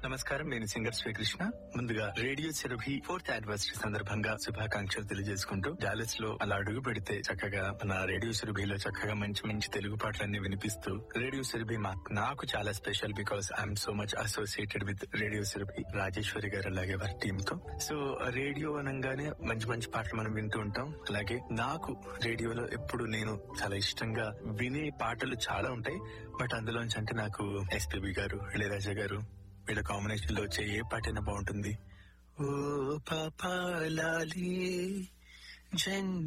నమస్కారం నేను సింగర్ శ్రీకృష్ణ ముందుగా రేడియో సెరభి ఫోర్త్ యానివర్సరీ సందర్భంగా శుభాకాంక్షలు తెలియజేసుకుంటూ డాలస్ లో అలా అడుగు పెడితే చక్కగా మన రేడియో సెరభిలో చక్కగా మంచి మంచి తెలుగు పాటలన్నీ వినిపిస్తూ రేడియో సెరభి నాకు చాలా special because I'm so much associated with radio Surabhi Rajeshwari గారు అలాగే వారి టీమ్ తో సో రేడియో అనగానే మంచి మంచి పాటలు మనం వింటూ ఉంటాం అలాగే నాకు రేడియోలో ఎప్పుడు నేను చాలా ఇష్టంగా వినే పాటలు చాలా ఉంటాయి బట్ అందులోంచి అంటే నాకు ఎస్పీబీ గారు ఇళయరాజా గారు వీళ్ళ కాంబినేషన్ లో వచ్చే ఏ పాటైనా బాగుంటుంది ఓ పాపాలి జన్